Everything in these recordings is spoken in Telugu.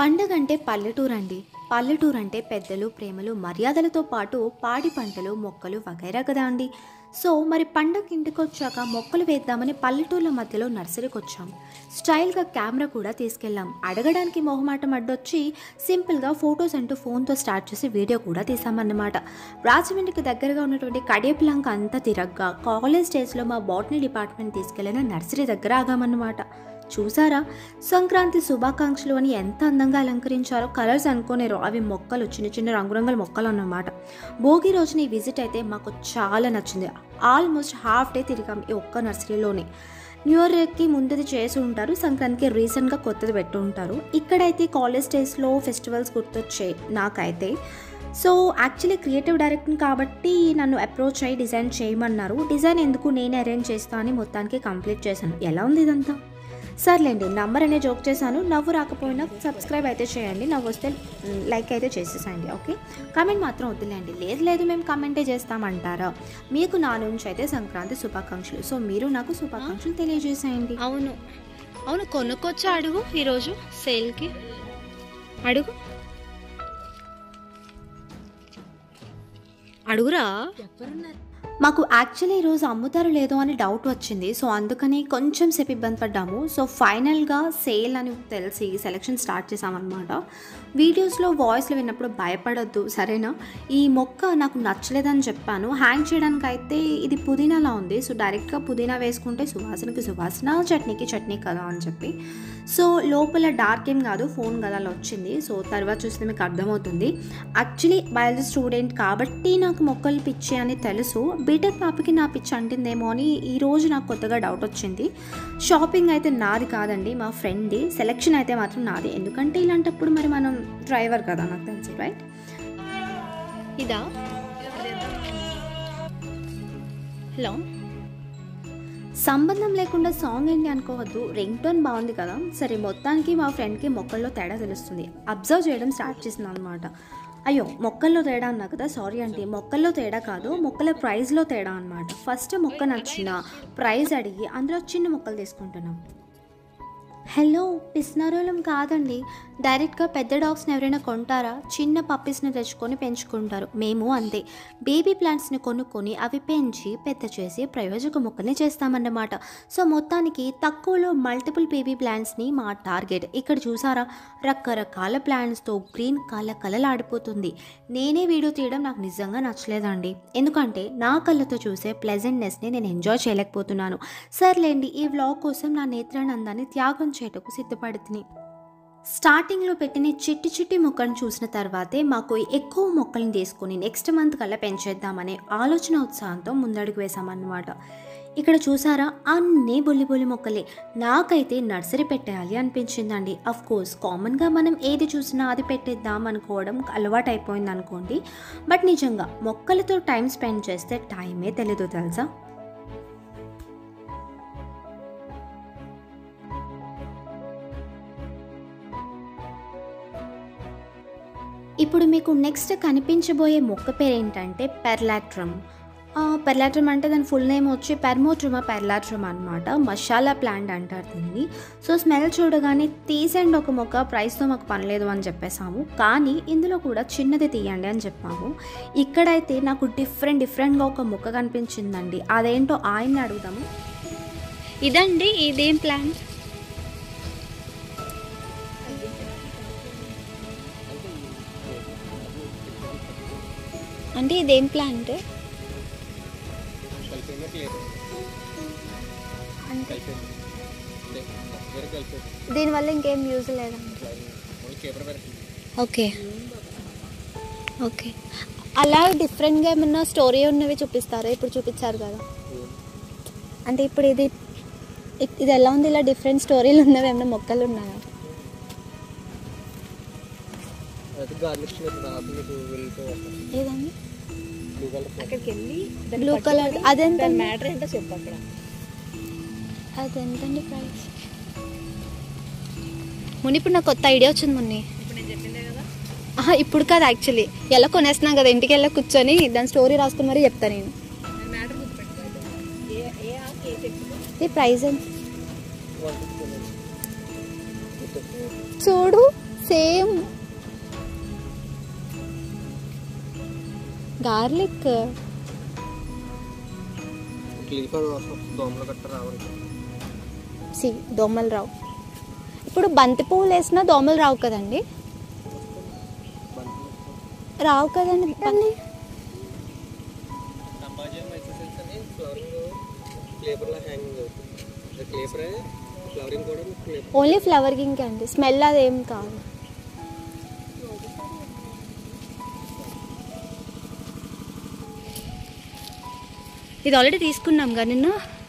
పండగ అంటే పల్లెటూరు అండి పల్లెటూరు అంటే పెద్దలు ప్రేమలు మర్యాదలతో పాటు పాడి పంటలు మొక్కలు వగైరా కదా అండి సో మరి పండగ ఇంటికి వచ్చాక మొక్కలు వేద్దామని పల్లెటూర్ల మధ్యలో నర్సరీకి వచ్చాం స్టైల్గా కెమెరా కూడా తీసుకెళ్ళాం అడగడానికి మొహమాటం అడ్డొచ్చి సింపుల్గా ఫొటోస్ అంటూ ఫోన్తో స్టార్ట్ చేసి వీడియో కూడా తీసామన్నమాట రాజమండ్రికి దగ్గరగా ఉన్నటువంటి కడియప్లంక అంతా తిరగ్గా కాలేజ్ డేస్లో మా బాటనీ డిపార్ట్మెంట్ తీసుకెళ్ళిన నర్సరీ దగ్గర ఆగామన్నమాట చూసారా సంక్రాంతి శుభాకాంక్షలు అని ఎంత అందంగా అలంకరించారో కలర్స్ అనుకోనేరు అవి మొక్కలు చిన్న చిన్న రంగురంగుల మొక్కలు అన్నమాట భోగి రోజున ఈ విజిట్ అయితే మాకు చాలా నచ్చింది ఆల్మోస్ట్ హాఫ్ డే తిరిగాం ఈ ఒక్క నర్సరీలోనే న్యూ ఇయర్కి ముందుది చేసి ఉంటారు సంక్రాంతికి రీసెంట్గా కొత్తది పెట్టి ఉంటారు ఇక్కడైతే కాలేజ్ డేస్లో ఫెస్టివల్స్ గుర్తొచ్చాయి నాకైతే సో యాక్చువల్లీ క్రియేటివ్ డైరెక్టర్ కాబట్టి నన్ను అప్రోచ్ అయ్యి డిజైన్ చేయమన్నారు డిజైన్ ఎందుకు నేనే అరేంజ్ చేస్తా అని మొత్తానికి కంప్లీట్ చేశాను ఎలా ఉంది ఇదంతా సర్లేండి నంబర్ అనే జోక్ చేశాను నవ్వు రాకపోయినా సబ్స్క్రైబ్ అయితే చేయండి నవ్వు వస్తే లైక్ అయితే చేసేసండి ఓకే కామెంట్ మాత్రం వద్దులేండి లేదు లేదు మేము కమెంటే చేస్తామంటారా మీకు నా నుంచి అయితే సంక్రాంతి శుభాకాంక్షలు సో మీరు నాకు శుభాకాంక్షలు తెలియజేసేయండి అవును అవును కొనుక్కొచ్చా అడుగు ఈరోజు సేల్కి అడుగు అడుగురా మాకు యాక్చువల్లీ ఈరోజు అమ్ముతారో లేదో అని డౌట్ వచ్చింది సో అందుకని కొంచెం సేపు ఇబ్బంది పడ్డాము సో ఫైనల్గా సేల్ అని తెలిసి సెలెక్షన్ స్టార్ట్ చేసామన్నమాట వీడియోస్లో వాయిస్లో విన్నప్పుడు భయపడొద్దు సరేనా ఈ మొక్క నాకు నచ్చలేదని చెప్పాను హ్యాంగ్ చేయడానికి అయితే ఇది పుదీనాలా ఉంది సో డైరెక్ట్గా పుదీనా వేసుకుంటే సువాసనకి సువాసన చట్నీకి చట్నీ కదా అని చెప్పి సో లోపల డార్క్ ఏం కాదు ఫోన్ కదా అలా వచ్చింది సో తర్వాత చూస్తే మీకు అర్థమవుతుంది యాక్చువల్లీ బయాలజీ స్టూడెంట్ కాబట్టి నాకు మొక్కలు పిచ్చి అని తెలుసు బీటెక్ పాపకి నా పిచ్చి అంటిందేమో అని ఈ రోజు నాకు కొత్తగా డౌట్ వచ్చింది షాపింగ్ అయితే నాది కాదండి మా ఫ్రెండ్ది సెలెక్షన్ అయితే మాత్రం నాది ఎందుకంటే ఇలాంటప్పుడు మరి మనం డ్రైవర్ కదా నాకు తెలుసు రైట్ ఇదా హలో సంబంధం లేకుండా సాంగ్ ఏంటి అనుకోవద్దు రింగ్ టోన్ బాగుంది కదా సరే మొత్తానికి మా ఫ్రెండ్కి మొక్కల్లో తేడా తెలుస్తుంది అబ్జర్వ్ చేయడం స్టార్ట్ చేసింది అనమాట అయ్యో మొక్కల్లో తేడా అన్నా కదా సారీ అంటే మొక్కల్లో తేడా కాదు మొక్కల ప్రైస్లో తేడా అనమాట ఫస్ట్ మొక్క నచ్చిన ప్రైస్ అడిగి అందులో చిన్న మొక్కలు తీసుకుంటున్నాం హలో పిస్నారోలం కాదండి డైరెక్ట్గా పెద్ద డాగ్స్ని ఎవరైనా కొంటారా చిన్న పప్పీస్ని తెచ్చుకొని పెంచుకుంటారు మేము అంతే బేబీ ప్లాంట్స్ని కొనుక్కొని అవి పెంచి పెద్ద చేసి ప్రయోజక మొక్కల్ని చేస్తామన్నమాట సో మొత్తానికి తక్కువలో మల్టిపుల్ బేబీ ప్లాంట్స్ని మా టార్గెట్ ఇక్కడ చూసారా రకరకాల ప్లాంట్స్తో గ్రీన్ కల కలలాడిపోతుంది నేనే వీడియో తీయడం నాకు నిజంగా నచ్చలేదండి ఎందుకంటే నా కళ్ళతో చూసే ప్లెజెంట్నెస్ని నేను ఎంజాయ్ చేయలేకపోతున్నాను సర్లేండి ఈ వ్లాగ్ కోసం నా నేత్రానందాన్ని త్యాగం చేయటకు సిద్ధపడుతుంది స్టార్టింగ్లో పెట్టిన చిట్టి చిట్టి మొక్కలను చూసిన తర్వాతే మాకు ఎక్కువ మొక్కలను తీసుకొని నెక్స్ట్ మంత్ కల్లా పెంచేద్దామనే ఆలోచన ఉత్సాహంతో ముందడుగు వేసామన్నమాట ఇక్కడ చూసారా అన్నీ బొల్లి బొల్లి మొక్కలే నాకైతే నర్సరీ పెట్టేయాలి అనిపించిందండి అఫ్ కోర్స్ కామన్గా మనం ఏది చూసినా అది పెట్టేద్దాం అనుకోవడం అలవాటు అయిపోయింది అనుకోండి బట్ నిజంగా మొక్కలతో టైం స్పెండ్ చేస్తే టైమే తెలీదు తెలుసా ఇప్పుడు మీకు నెక్స్ట్ కనిపించబోయే మొక్క పేరు ఏంటంటే పెర్లాట్రమ్ పెర్లాట్రమ్ అంటే దాని ఫుల్ నేమ్ వచ్చి పెర్మోట్రమా పెర్లాట్రమ్ అనమాట మసాలా ప్లాంట్ అంటారు దీన్ని సో స్మెల్ చూడగానే తీసండి ఒక మొక్క ప్రైస్తో మాకు పనిలేదు అని చెప్పేసాము కానీ ఇందులో కూడా చిన్నది తీయండి అని చెప్పాము ఇక్కడైతే నాకు డిఫరెంట్ డిఫరెంట్గా ఒక మొక్క కనిపించిందండి అదేంటో ఆయన్ని అడుగుదాము ఇదండి ఇదేం ప్లాంట్ అంటే ఇదేం ప్లాంట్ అంటే దీనివల్ల ఇంకేం యూజ్ లేదండి ఓకే ఓకే అలా డిఫరెంట్గా ఏమన్నా స్టోరీ ఉన్నవి చూపిస్తారా ఇప్పుడు చూపించారు కదా అంటే ఇప్పుడు ఇది ఇ- ఇది ఎలా ఉంది ఇలా డిఫరెంట్ స్టోరీలు ఉన్నవి ఏమైనా మొక్కలు ఉన్నాయా అది గార్లిక్ స్మెల్ ఆకులు వెళ్ళిపోయి ఏదండి బ్లూ కలర్ అక్కడికి వెళ్ళి బ్లూ కలర్ అదెంత మ్యాటర్ ఏంటో చెప్పు అక్కడ అదెంతండి ప్రైస్ ముని ఇప్పుడు నాకు కొత్త ఐడియా వచ్చింది ముని ఇప్పుడు నేను చెప్పిందే కదా ఆహా, ఇప్పుడు కాదు యాక్చువల్లీ ఎలా కొనేస్తున్నాం కదా ఇంటికి వెళ్ళి కూర్చొని దాని స్టోరీ రాసుకుని మరీ చెప్తా నేను నేను మ్యాటర్ గుర్తుపెట్టుకోవాలి ఏ ఏ ఆకు ఏ చెట్టు ఇది ప్రైస్ ఎంత వన్ ఫిఫ్టీ చూడు సేమ్ గార్లిక్ లీఫ్ అని వాసన వస్తుంది. దోమలు గట్ట రావాలి సి దోమలు రావు ఇప్పుడు బంతి పువ్వులు వేసినా దోమలు రావు కదండి రావు కదండి సంపాజన్ మైక్రోసెల్స్ అని ఫ్లవరింగ్ క్లేపర్లా హ్యాంగింగ్ అవుతుంది క్లేపర్ ఫ్లవరింగ్ కూడా క్లేపర్ ఓన్లీ ఫ్లవర్ ఇంకే అండి స్మెల్ అదేం కాదు ఇది ఆల్రెడీ తీసుకున్నాం కదా నిన్న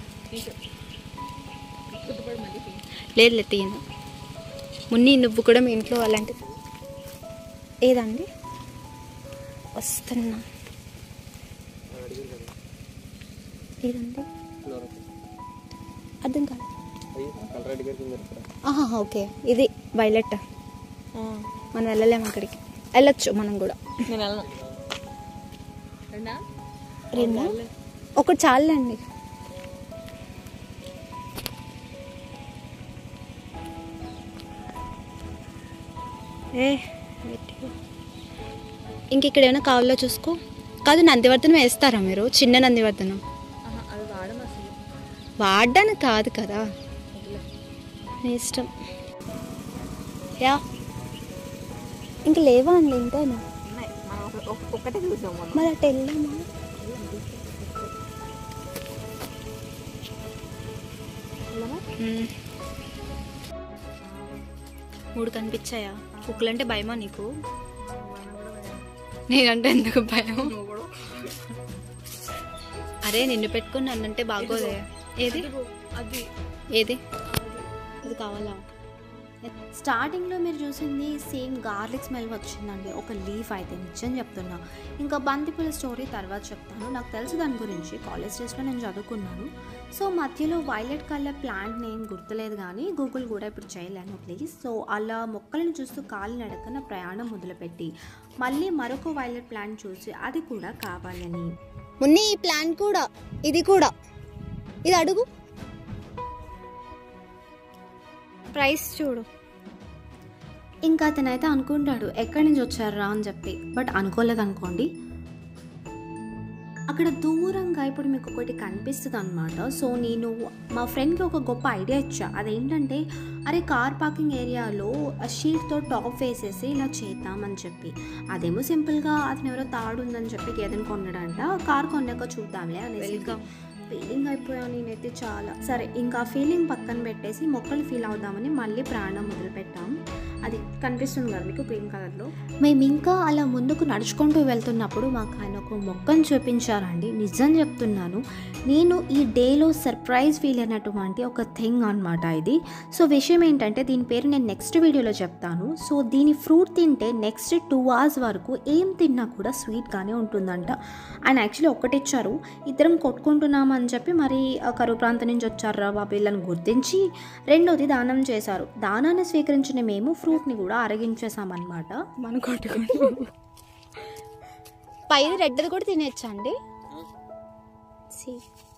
లేదు లేదు తీయను మున్ని నువ్వు కూడా మీ ఇంట్లో అలాంటి ఏదండి వస్తున్నా అడిగింది కదా ఏదండి ఫ్లోర్ అర్థం కాదు అయ్యి కలర్ అడిగారు కింద ఇక్కడ ఆహా ఓకే ఇది వైలెట్ మనం వెళ్ళలేము అక్కడికి వెళ్ళొచ్చు మనం కూడా నేను వెళ్ళను రెండా రెండా ఒకటి చాలండి ఏ ఇంక ఇక్కడ ఏమైనా కావాలో చూసుకో కాదు నందివర్ధనం వేస్తారా మీరు చిన్న నందివర్ధనం ఆహా, అవి వాడము అసలు వాడడానికి కాదు కదా మీ ఇష్టం యా ఇంక లేవా అండి ఇంతేనా ఉన్నాయి మనం ఒక- ఒక- ఒక్కటే చూసాం మనం మరి అటు వెళ్దామా మ్మ్. మూడు కనిపించాయా కుక్కలంటే భయమా నీకు నేనంటే ఎందుకు భయం అరే నిన్ను పెట్టుకుని నన్నంటే బాగోదే ఏది అది ఏది ఇది కావాలా స్టార్టింగ్లో మీరు చూసింది సేమ్ గార్లిక్ స్మెల్ వచ్చిందండి ఒక లీఫ్ అయితే నిజం చెప్తున్నా ఇంకా బంతిపూల స్టోరీ తర్వాత చెప్తాను నాకు తెలుసు దాని గురించి కాలేజ్ డేస్లో నేను చదువుకున్నాను సో మధ్యలో వైలెట్ కలర్ ప్లాంట్ నేమ్ గుర్తులేదు కానీ గూగుల్ కూడా ఇప్పుడు చేయలేను ప్లీజ్ సో అలా మొక్కలను చూస్తూ కాలి నడకన ప్రయాణం మొదలుపెట్టి మళ్ళీ మరొక వైలెట్ ప్లాంట్ చూసి అది కూడా కావాలని మున్ని ఈ ప్లాన్ కూడా ఇది కూడా ఇది అడుగు ప్రైస్ చూడు ఇంకా అతనైతే అనుకుంటాడు ఎక్కడి నుంచి వచ్చారా అని చెప్పి బట్ అనుకోలేదు అనుకోండి అక్కడ దూరంగా ఇప్పుడు మీకు ఒకటి కనిపిస్తుంది అనమాట సో నేను మా ఫ్రెండ్కి ఒక గొప్ప ఐడియా ఇచ్చా అదేంటంటే అరే కార్ పార్కింగ్ ఏరియాలో షీట్తో టాప్ వేసేసి ఇలా చేద్దామని చెప్పి అదేమో సింపుల్గా అతను ఎవరో తాడు ఉందని చెప్పి గేదెని కొన్నాడంట కార్ కొన్నాక చూద్దాంలే అనేసి ఫీలింగ్ అయిపోయాను నేనైతే చాలా సరే ఇంకా ఫీలింగ్ పక్కన పెట్టేసి మొక్కలు ఫీల్ అవుదామని మళ్ళీ ప్రాణం మొదలుపెట్టాం అది కనిపిస్తుంది కదా మీకు గ్రీన్ కలర్లో మేము ఇంకా అలా ముందుకు నడుచుకుంటూ వెళ్తున్నప్పుడు మాకు ఆయన ఒక మొక్కను చూపించారండి నిజం చెప్తున్నాను నేను ఈ డేలో సర్ప్రైజ్ ఫీల్ అయినటువంటి ఒక థింగ్ అనమాట ఇది సో విషయం ఏంటంటే దీని పేరు నేను నెక్స్ట్ వీడియోలో చెప్తాను సో దీని ఫ్రూట్ తింటే నెక్స్ట్ టూ అవర్స్ వరకు ఏం తిన్నా కూడా స్వీట్గానే ఉంటుందంట ఆయన యాక్చువల్లీ ఒకటి ఇచ్చారు ఇద్దరం కొట్టుకుంటున్నామని చెప్పి మరి ఆ కరువు ప్రాంతం నుంచి వచ్చారా బాబు వీళ్ళని గుర్తించి రెండోది దానం చేశారు దానాన్ని స్వీకరించిన మేము ఫ్రూట్ని కూడా అరగించేసామన్నమాట మన కొట్టుకుంటూ పైది రెడ్డది కూడా తినేచ్చా అండి See.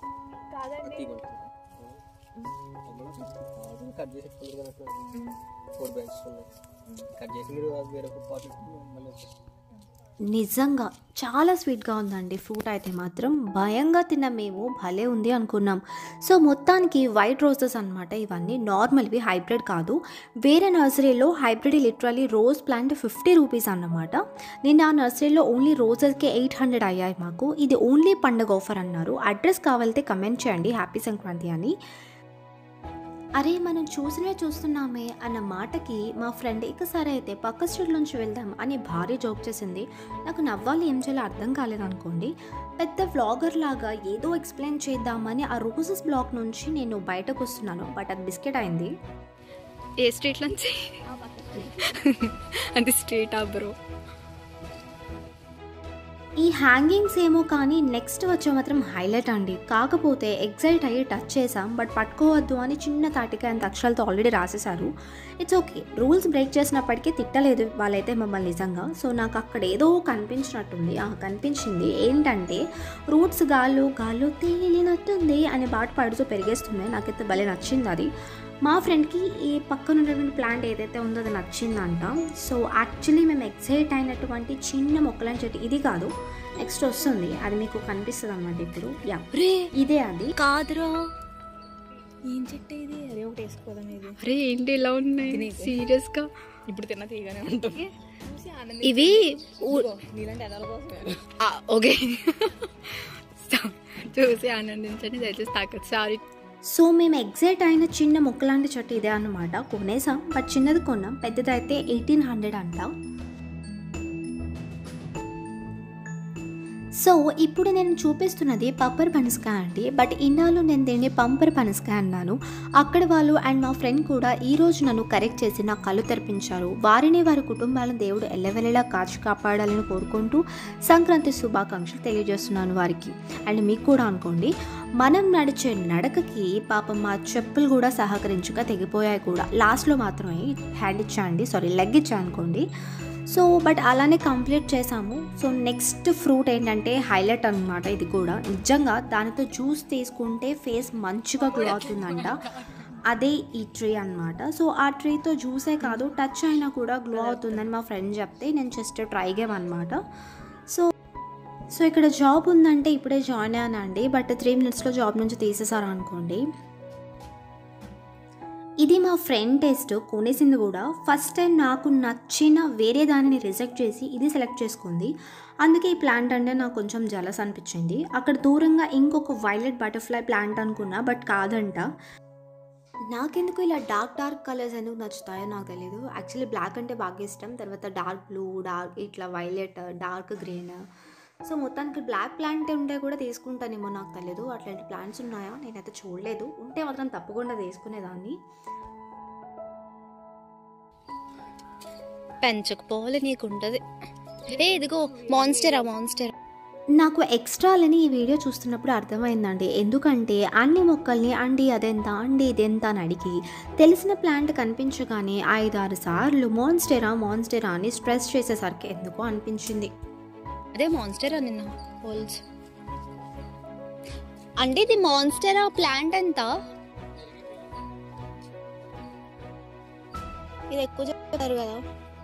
కట్ చేసి పెట్టుకుంటారు ఫోర్ బ్రాంచెస్ ఉన్నాయి కట్ చేసి మీరు వేరే పాట్ మళ్ళీ వచ్చేసి నిజంగా చాలా స్వీట్గా ఉందండి ఫ్రూట్ అయితే మాత్రం భయంగా తిన్న మేము భలే ఉంది అనుకున్నాం సో మొత్తానికి వైట్ రోజెస్ అనమాట ఇవన్నీ నార్మల్వి హైబ్రిడ్ కాదు వేరే నర్సరీలో hybrid literally rose plant fifty rupees అన్నమాట నిన్న ఆ నర్సరీలో ఓన్లీ రోజెస్కి ఎయిట్ హండ్రెడ్ అయ్యాయి మాకు ఇది ఓన్లీ పండగ ఆఫర్ అన్నారు అడ్రస్ కావాలితే కమెంట్ చేయండి హ్యాపీ సంక్రాంతి అని అరే మనం చూసినవే చూస్తున్నామే అన్న మాటకి మా ఫ్రెండ్ ఇక సరే అయితే పక్క స్ట్రీట్ నుంచి వెళ్దాం అని భారీ జోక్ చేసింది నాకు నవ్వాలి ఏం చేయాలో అర్థం కాలేదనుకోండి పెద్ద వ్లాగర్ లాగా ఏదో ఎక్స్ప్లెయిన్ చేద్దామని ఆ రోజెస్ బ్లాక్ నుంచి నేను బయటకు వస్తున్నాను బట్ అది బిస్కెట్ అయింది ఏ స్ట్రీట్ నుంచి అది స్ట్రీట్ ఆ బ్రో ఈ హ్యాంగింగ్స్ ఏమో కానీ నెక్స్ట్ వచ్చే మాత్రం హైలైట్ అండి కాకపోతే ఎగ్జైట్ అయ్యి టచ్ చేసాం బట్ పట్టుకోవద్దు అని చిన్న తాటికాయ అంత అక్షరాలతో ఆల్రెడీ రాసేశారు ఇట్స్ ఓకే రూల్స్ బ్రేక్ చేసినప్పటికీ తిట్టలేదు వాళ్ళైతే మమ్మల్ని నిజంగా సో నాకు అక్కడ ఏదో కనిపించినట్టుంది ఆ కనిపించింది ఏంటంటే రూట్స్ గాల్లో గాల్లో తేలినట్టుంది అనే పాట పాడుతూ పెరిగేస్తుంది నాకైతే భలే నచ్చింది అది మా ఫ్రెండ్కి ఈ పక్కన ఉన్నటువంటి ప్లాంట్ ఏదైతే ఉందో అది నచ్చిందంట సో యాక్చువల్లీ మేము ఎక్సైట్ అయినటువంటి చిన్న మొక్కలని చెట్టు ఇది కాదు నెక్స్ట్ వస్తుంది అది మీకు కనిపిస్తుంది అనమాట ఇప్పుడు యా రే ఇదే అది కాదురా ఏం చెట్టు ఇది అదే ఒకటి వేసుకోదాం ఇది అరే ఏంటి ఇలా ఉన్నాయి తినేకు. సీరియస్ గా ఇప్పుడు తిన్న తీగానే ఉంటుంది చూసి ఆనంది ఇవి ఊ- నీలాంటి ఎదాల కోసమే ఆ, ఓకే చూసి ఆనందించండి దయచేసి తాకదు సారీ సో మేము ఎగ్జైట్ అయిన చిన్న మొక్కలాంటి చెట్టు ఇదే అన్నమాట కొనేసాం బట్ చిన్నది కొన్నాం పెద్దదైతే ఎయిటీన్ హండ్రెడ్ అంట సో ఇప్పుడు నేను చూపిస్తున్నది పప్పర్ పనసకాయ అండి బట్ ఇన్నాళ్ళు నేను దీన్ని పంపర్ పనసకాయ అన్నాను అక్కడ వాళ్ళు అండ్ మా ఫ్రెండ్ కూడా ఈ రోజు నన్ను కరెక్ట్ చేసి నా కళ్ళు తెరిపించారు వారిని వారి కుటుంబాలను దేవుడు ఎల్లవెల్లలా కాచి కాపాడాలని కోరుకుంటూ సంక్రాంతి శుభాకాంక్షలు తెలియజేస్తున్నాను వారికి అండ్ మీకు కూడా అనుకోండి మనం నడిచే నడకకి పాపం మా చెప్పులు కూడా సహకరించక తెగిపోయాయి కూడా లాస్ట్లో మాత్రమే హ్యాండ్ ఇచ్చాండి సారీ లెగ్ ఇచ్చా అనుకోండి సో బట్ అలానే కంప్లీట్ చేసాము సో నెక్స్ట్ ఫ్రూట్ ఏంటంటే హైలైట్ అనమాట ఇది కూడా నిజంగా దానితో జ్యూస్ తీసుకుంటే ఫేస్ మంచిగా గ్లో అవుతుందంట అదే ఈ ట్రీ అన్నమాట సో ఆ ట్రీతో జ్యూసే కాదు టచ్ అయినా కూడా గ్లో అవుతుందని మా ఫ్రెండ్ చెప్తే నేను జస్ట్ ట్రై గేమ్ అనమాట సో సో ఇక్కడ జాబ్ ఉందంటే ఇప్పుడే జాయిన్ అయ్యానండి బట్ త్రీ మినిట్స్లో జాబ్ నుంచి తీసేసారు అనుకోండి ఇది మా ఫ్రెండ్ టెస్ట్ కొనేసింది కూడా ఫస్ట్ టైం నాకు నచ్చిన వేరే దానిని రిజెక్ట్ చేసి ఇది సెలెక్ట్ చేసుకుంది అందుకే ఈ ప్లాంట్ అంటే నాకు కొంచెం జలస్ అనిపించింది అక్కడ దూరంగా ఇంకొక వైలెట్ బటర్ఫ్లై ప్లాంట్ అనుకున్నా బట్ కాదంట నాకెందుకు ఇలా డార్క్ డార్క్ కలర్స్ ఎందుకు నచ్చుతాయో నాకు తెలియదు యాక్చువల్లీ బ్లాక్ అంటే బాగా ఇష్టం తర్వాత డార్క్ బ్లూ డార్క్ ఇట్లా వైలెట్ డార్క్ గ్రీన్ సో మొత్తానికి బ్లాక్ ప్లాంట్ ఉంటే కూడా తీసుకుంటానేమో నాకు తెలియదు అట్లాంటి ప్లాంట్స్ ఉన్నాయా నేనైతే చూడలేదు ఉంటే మాత్రం తప్పకుండా తీసుకునేదాన్ని పెంచకపోవాలి నీకుంటది ఏ ఇదిగో మాన్స్టరా మాన్స్టర్ నాకు ఎక్స్ట్రాలని ఈ వీడియో చూస్తున్నప్పుడు అర్థమైందండి ఎందుకంటే అన్ని మొక్కల్ని అండి అదెంత అండి ఇదెంత అని అడిగి తెలిసిన ప్లాంట్ కనిపించగానే ఐదారు సార్లు మాన్స్టెరా మాన్స్టెరా అని స్ట్రెస్ చేసేసరికి ఎందుకో అనిపించింది అదే మాన్స్టరా నిన్న హోల్స్ అంటే ఇది మాన్స్టరా ప్లాంట్ ఎంత ఇది ఎక్కువ చెప్తారు కదా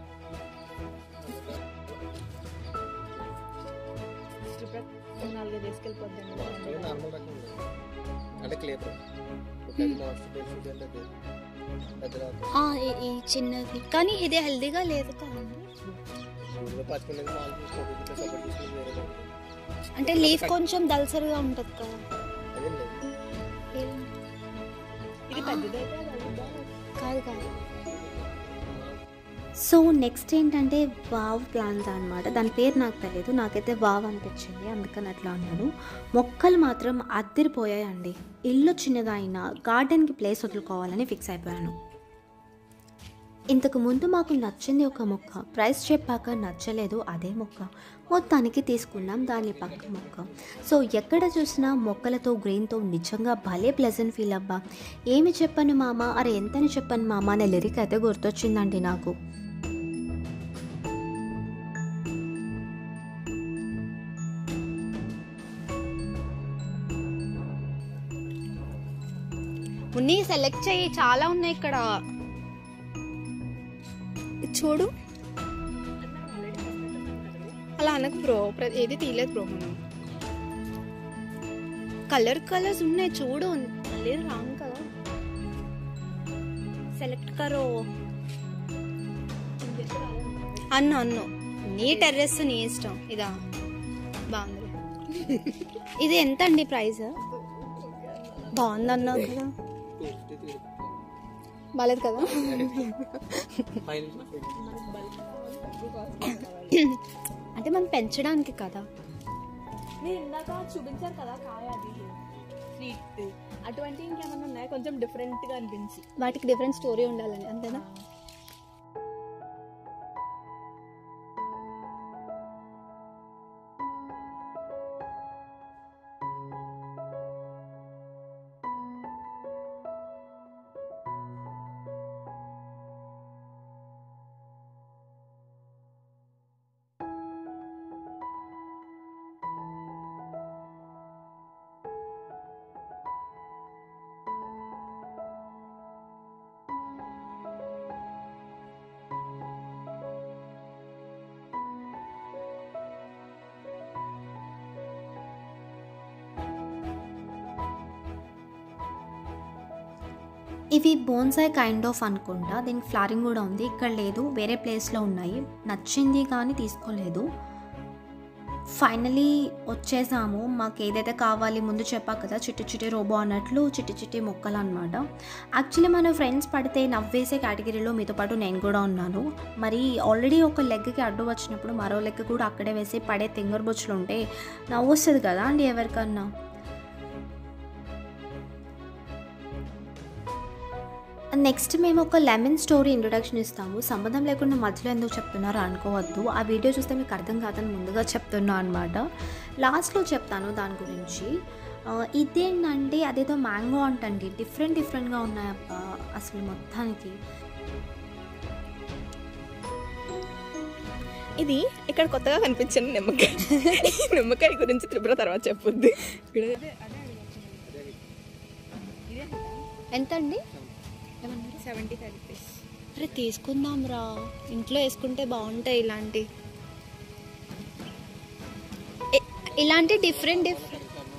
నాలుగైదు తీసుకెళ్ళిపోద్దండి నార్మల్ రకం ఉంది. అంటే క్లేపర్ పెద్ద మాస్టర్ బెనిఫిట్ అంటే అది పెద్ద రకం ఆ, ఈ- ఈ చిన్నది కానీ ఇది హెల్దీగా లేదు కదండి ఊళ్ళో పచ్చుకునేది మాల్ చూసుకో సపోర్ట్ తీసుకుని వేరే రకం. అంటే లీఫ్ కొంచెం దల్సరిగా ఉంటుంది కదా అదేం లేదు ఏం- ఇది పెద్దదైతే అది అవుద్దా? కాదు కాదు సో నెక్స్ట్ ఏంటంటే వావ్ ప్లాంట్ అనమాట దాని పేరు నాకు తెలియదు నాకైతే వావ్ అనిపించింది అందుకని అట్లా అన్నాను మొక్కలు మాత్రం అద్దరిపోయాయండి ఇల్లు చిన్నదైనా గార్డెన్కి ప్లేస్ వదులుకోవాలని ఫిక్స్ అయిపోయాను ఇంతకు ముందు మాకు నచ్చింది ఒక మొక్క ప్రైస్ చెప్పాక నచ్చలేదు అదే మొక్క మొత్తానికి తీసుకున్నాం దాని పక్క మొక్క సో ఎక్కడ చూసినా మొక్కలతో గ్రీన్తో నిజంగా భలే ప్లెజెంట్ ఫీల్ అబ్బా ఏమి చెప్పను మామ అరే ఎంతని చెప్పను మామ అనే లిరిక్ అయితే గుర్తొచ్చిందండి నాకు ఉన్ని సెలెక్ట్ చేయి చాలా ఉన్నాయి ఇక్కడ ఇది చూడు అలా అనకు బ్రో ప్ర- ఏది తీయలేదు బ్రో మనం కలర్ కలర్స్ ఉన్నాయి చూడు మళ్ళీ రాంగ్ కదా సెలెక్ట్ కరో అన్ను అన్ను నీ టెర్రస్ నీ ఇష్టం ఇదా బాగుంది ఇది ఎంత అండి ప్రైస్ బాగుంది అన్నావు కదా టూ ఫిఫ్టీ త్రీ బాలేదు కదా ఫైవ్ అంటే మనం పెంచడానికి కదా మీరు ఇందాక చూపించారు కదా కాయ అది స్వీట్ అటువంటి ఇంకేమైనా ఉన్నాయా కొంచెం డిఫరెంట్ గా అనిపించి వాటికి డిఫరెంట్ స్టోరీ ఉండాలని అంతేనా ఇవి బోన్సాయ్ కైండ్ ఆఫ్ అనుకుంటా దీనికి ఫ్లారింగ్ కూడా ఉంది ఇక్కడ లేదు వేరే ప్లేస్లో ఉన్నాయి నచ్చింది కానీ తీసుకోలేదు ఫైనలీ వచ్చేసాము మాకు ఏదైతే కావాలి ముందు చెప్పా కదా చిట్టి చిట్టి రోబో అన్నట్లు చిట్టి చిట్టి మొక్కలు అనమాట యాక్చువల్లీ మన ఫ్రెండ్స్ పడితే నవ్వేసే కేటగిరీలో మీతో పాటు నేను కూడా ఉన్నాను మరి ఆల్రెడీ ఒక లెగ్కి అడ్డు వచ్చినప్పుడు మరో లెగ్ కూడా అక్కడే వేసి పడే తింగర్ బొచ్చులు ఉంటే నవ్వు వస్తుంది కదా అండి ఎవరికన్నా నెక్స్ట్ మేము ఒక లెమన్ స్టోరీ ఇంట్రొడక్షన్ ఇస్తాము సంబంధం లేకుండా మధ్యలో ఎందుకు చెప్తున్నారో అనుకోవద్దు ఆ వీడియో చూస్తే మీకు అర్థం కాదని ముందుగా చెప్తున్నా అనమాట లాస్ట్లో చెప్తాను దాని గురించి ఆ, ఇదేంటంటే అదేదో మ్యాంగో అంటండి డిఫరెంట్ డిఫరెంట్గా ఉన్నాయి అబ్బా అసలు మొత్తానికి ఇది ఇక్కడ కొత్తగా కనిపించిన నిమ్మకాయ ఈ నిమ్మకాయ గురించి త్రిపుర తర్వాత చెప్పుద్ది ఎంత అండి సెవెంటీ ఫైవ్ రూపీస్ అరే తీసుకుందాం రా ఇంట్లో వేసుకుంటే బాగుంటాయి ఇలాంటి ఇ- ఇలాంటి డిఫరెంట్ డిఫరెంట్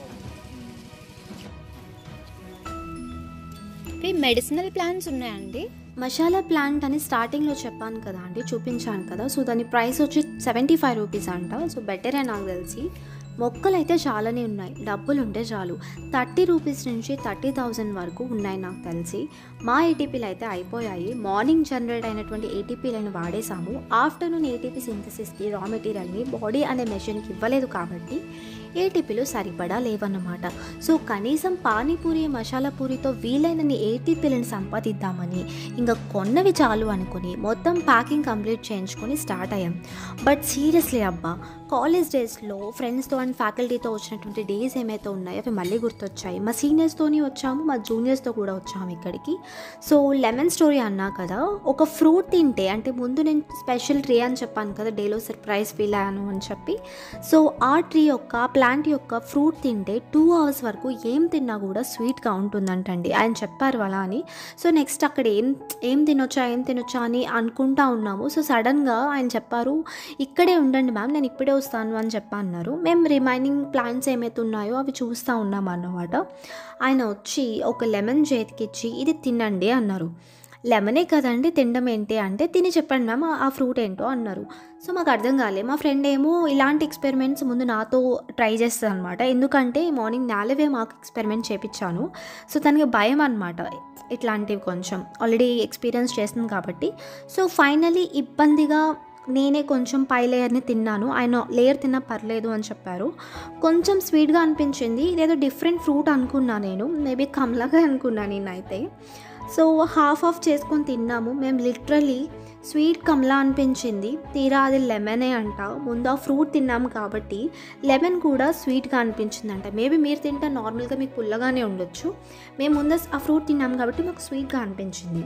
ఇవి మెడిసినల్ ప్లాంట్స్ ఉన్నాయండి మసాలా ప్లాంట్ అని స్టార్టింగ్లో చెప్పాను కదా అండి చూపించాను కదా సో దాని ప్రైస్ వచ్చి సెవెంటీ ఫైవ్ రూపీస్ అంట సో బెటరే నాకు తెలిసి మొక్కలు అయితే చాలానే ఉన్నాయి డబ్బులు ఉంటే చాలు థర్టీ రూపీస్ నుంచి థర్టీ థౌజండ్ వరకు ఉన్నాయి నాకు తెలిసి మా ఏటీపీలు అయితే అయిపోయాయి మార్నింగ్ జనరేట్ అయినటువంటి ఏటీపీలను వాడేసాము ఆఫ్టర్నూన్ ఏటీపీ సింథసిస్కి రా మెటీరియల్ని బాడీ అనే మెషిన్కి ఇవ్వలేదు కాబట్టి ఏటీపీలు సరిపడా లేవన్నమాట సో కనీసం పానీపూరి మసాలా పూరితో వీలైనన్ని ఏటీపీలను సంపాదిద్దామని ఇంకా కొన్నవి చాలు అనుకుని మొత్తం ప్యాకింగ్ కంప్లీట్ చేయించుకొని స్టార్ట్ అయ్యాం బట్ సీరియస్లీ అబ్బా కాలేజ్ డేస్లో ఫ్రెండ్స్తో అండ్ ఫ్యాకల్టీతో వచ్చినటువంటి డేస్ ఏమైతే ఉన్నాయో అవి మళ్ళీ గుర్తొచ్చాయి మా సీనియర్స్తోని వచ్చాము మా జూనియర్స్తో కూడా వచ్చాము ఇక్కడికి సో లెమన్ స్టోరీ అన్నా కదా ఒక ఫ్రూట్ తింటే అంటే ముందు నేను స్పెషల్ ట్రీ అని చెప్పాను కదా డేలో సర్ప్రైజ్ ఫీల్ అయ్యాను అని చెప్పి సో ఆ ట్రీ యొక్క ప్లాంట్ యొక్క ఫ్రూట్ తింటే టూ అవర్స్ వరకు ఏం తిన్నా కూడా స్వీట్గా ఉంటుందంటండి ఆయన చెప్పారు అలా అని సో నెక్స్ట్ అక్కడ ఏం ఏం తినొచ్చా ఏం తినొచ్చా అని అనుకుంటా ఉన్నాము సో సడన్గా ఆయన చెప్పారు ఇక్కడే ఉండండి మ్యామ్ నేను ఇప్పుడే వస్తాను అని చెప్పి అన్నారు మేము రిమైనింగ్ ప్లాంట్స్ ఏమైతే ఉన్నాయో అవి చూస్తూ ఉన్నాం అన్నమాట ఆయన వచ్చి ఒక లెమన్ చేతికిచ్చి ఇది తినండి అన్నారు లెమనే కదండి తినడం ఏంటి అంటే తిని చెప్పండి మ్యామ్ ఆ ఫ్రూట్ ఏంటో అన్నారు సో మాకు అర్థం కాలే మా ఫ్రెండ్ ఏమో ఇలాంటి ఎక్స్పెరిమెంట్స్ ముందు నాతో ట్రై చేస్తుంది అనమాట ఎందుకంటే మార్నింగ్ నాలుగే మాకు ఎక్స్పెరిమెంట్ చేపించాను సో తనకి భయం అనమాట ఇట్లాంటివి కొంచెం ఆల్రెడీ ఎక్స్పీరియన్స్ చేస్తుంది కాబట్టి సో ఫైనలీ ఇబ్బందిగా నేనే కొంచెం పై లేయర్ని తిన్నాను ఆయన లేయర్ తిన్నా పర్లేదు అని చెప్పారు కొంచెం స్వీట్గా అనిపించింది ఇదేదో డిఫరెంట్ ఫ్రూట్ అనుకున్నా నేను మేబీ కమలాగా అనుకున్నా నేనైతే సో హాఫ్ ఆఫ్ చేసుకొని తిన్నాము మేము లిటరలీ స్వీట్ కమలా అనిపించింది తీరా అది లెమనే అంట ముందు ఆ ఫ్రూట్ తిన్నాము కాబట్టి లెమన్ కూడా స్వీట్గా అనిపించిందంట మేబీ మీరు తింటే నార్మల్గా మీకు పుల్లగానే ఉండొచ్చు మేము ముందు ఆ ఫ్రూట్ తిన్నాము కాబట్టి మాకు స్వీట్గా అనిపించింది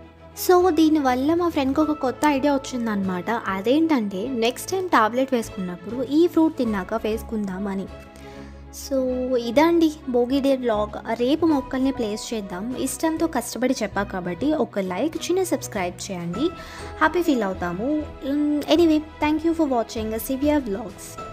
సో దీనివల్ల మా ఫ్రెండ్కి ఒక కొత్త ఐడియా వచ్చిందనమాట అదేంటంటే నెక్స్ట్ టైం టాబ్లెట్ వేసుకున్నప్పుడు ఈ ఫ్రూట్ తిన్నాక వేసుకుందామని సో ఇదండి భోగి డే బ్లాగ్ రేపు మొక్కల్ని ప్లేస్ చేద్దాం ఇష్టంతో కష్టపడి చెప్పా కాబట్టి ఒక లైక్ చిన్న సబ్స్క్రైబ్ చేయండి హ్యాపీ ఫీల్ అవుతాము anyway thank you for watching severe blogs